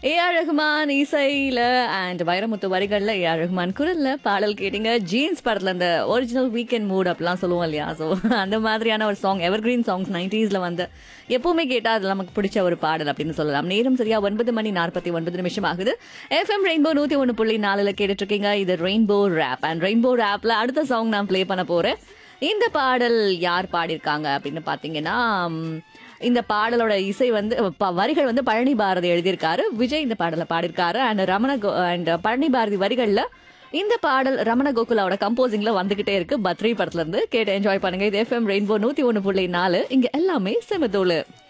A R Rahman இசையில and Vairamuthu வரிகள்ல A R Rahman குரல்ல பாடல் கேட்டீங்க ஜீன்ஸ் படத்துல அந்த ஒரிஜினல் வீக்கெண்ட் மூட் அப்படிலாம் சொல்லுவோம் இல்லையா ஸோ அந்த மாதிரியான ஒரு சாங் எவர் கிரீன் சாங்ஸ் நைன்டிஸ்ல வந்து எப்பவுமே கேட்டா அது நமக்கு பிடிச்ச ஒரு பாடல் அப்படின்னு சொல்லலாம் நேரம் சரியா ஒன்பது மணி நாற்பத்தி ஒன்பது நிமிஷம் ஆகுது எஃப்எம் ரெயின்போ நூத்தி ஒன்று புள்ளி நாலுல கேட்டுட்டு இருக்கீங்க இது ரெயின்போ ரேப் அண்ட் ரெயின்போ ரேப்ல அடுத்த சாங் நான் ப்ளே பண்ண போறேன் இந்த பாடல் யார் பாடியிருக்காங்க அப்படின்னு பார்த்தீங்கன்னா ம், இந்த பாடலோட இசை வந்து ப- வரிகள் வந்து பழனி பாரதி எழுதியிருக்காரு விஜய் இந்த பாடலை பாடியிருக்காரு அண்ட் ரமண அண்ட் பழனி பாரதி வரிகள்ல இந்த பாடல் ரமண கோகுலாவோட கம்போசிங்ல வந்துகிட்டே இருக்கு பத்ரி படத்துல இருந்து கேட்டு என்ஜாய் பண்ணுங்க இது எஃப்எம் ரெயின்போ நூத்தி ஒன்று புள்ளி நாலு இங்க எல்லாமே செமதோலு